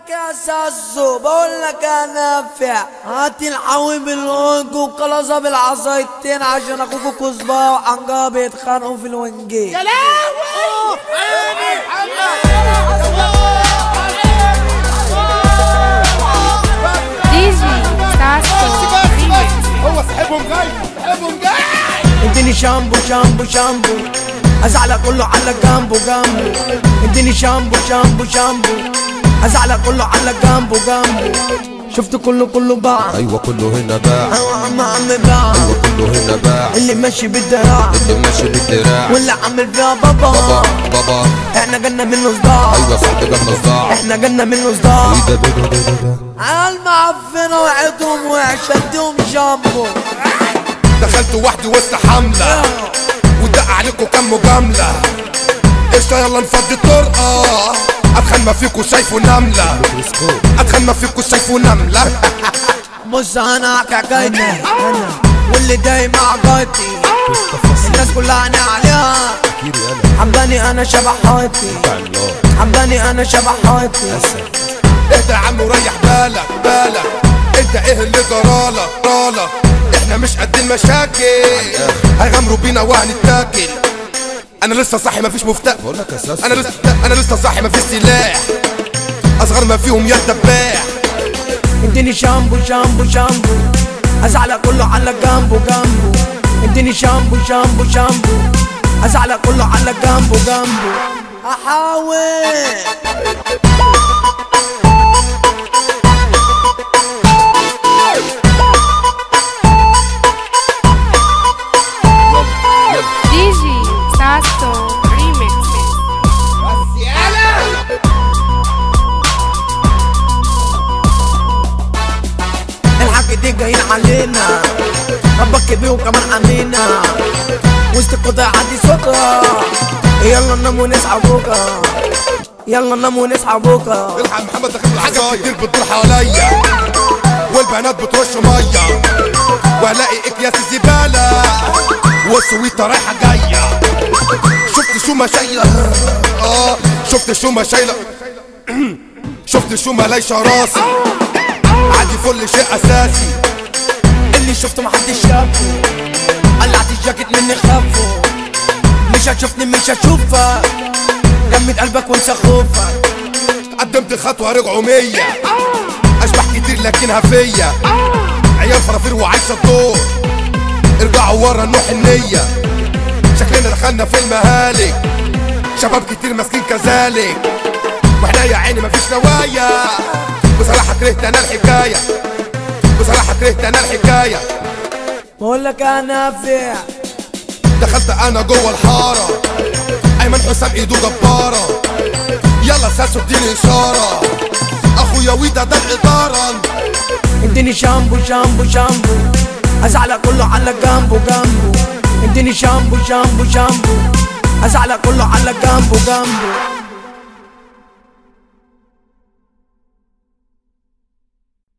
لك يا ساسو بقول لك يا نافع هات الحاوي بالونج وقلصة بالعصايتين عشان اخوكوا كزبرة وعنجرة بيتخانقوا في الونجين يا لهوي دي جي ساسو ريميكس هو صاحبهم جاي صاحبهم جاي اديني شامبو شامبو شامبو ازعلك كله على جنبه جنبه اديني شامبو شامبو شامبو ازعلك كله على جنبه جنبه شفت كله كله باع ايوه كله هنا باع ايوه عم عم باع ايوه كله هنا باع اللي ماشي بالدراع اللي ماشي بالدراع واللي عامل فيها بابا بابا بابا احنا جالنا منه صداع ايوه صاحبي جنب صداع احنا جالنا منه صداع ايه ده ده ده ده ده عيال معفنة وعيتهم وحشة اديهم شامبو دخلت وحدي وسط حملة ودق عليكم كام مجاملة قشطة يلا نفضي الطرقة اتخن ما فيكوا شايفه نملة اتخن ما فيكوا شايفه نملة بص انا احكي حكايتي انا واللي دايما عقايتي الناس كلها عيني عليها حباني انا شبح حياتي حباني انا شبح حياتي اهدى يا عم وريح بالك بالك انت ايه اللي جرالك جرالك احنا مش قد المشاكل هيغامروا بينا وهنتاكل انا لسه صاحي مفيش مفتاح بقول لك يا ساسو انا لسه انا لسه صاحي مفيش سلاح اصغر ما فيهم يا الدباح اديني شامبو شامبو شامبو ازعلك كله على جنبه جنبه اديني شامبو شامبو شامبو ازعلك كله على جنبه جنبه احاول دي جي ساسو ريميكس الحق دي جايين علينا ربك بيه وكمان امينا وسط القطع عدي صوتها يلا ننام ونصحى بكره يلا ننام ونصحى بكره الحق محمد داخل الحاجات كتير بتدور حواليا والبنات بترش ميه والاقي اكياس زباله والسويته رايحه جايه شفت شو ما شايله اه شفت شو ما شايله شفت شو ما لايشه راسي عادي فل شيء اساسي اللي شفته محدش شافه قلعت الجاكيت مني خافه مش هتشوفني مش هتشوفك جمد قلبك وانسى خوفك قدمت خطوه رجعوا مية اشبح كتير لكنها فيا عيال فرافير وعايشه الدور ارجعوا ورا نروح النية شكلنا دخلنا في المهالك شباب كتير ماسكين كذلك واحنا يا عيني مفيش نوايا بصراحة كرهت انا الحكاية بصراحة كرهت انا الحكاية بقول لك انا نافع دخلت انا جوه الحارة ايمن حسام ايده جبارة يلا ساسو اديني اشارة اخويا ويدا ده الادارة اديني شامبو شامبو شامبو ازعلك كله على جنبه جنبه اديني شامبو شامبو شامبو ازعلك كله على جنبه جنبه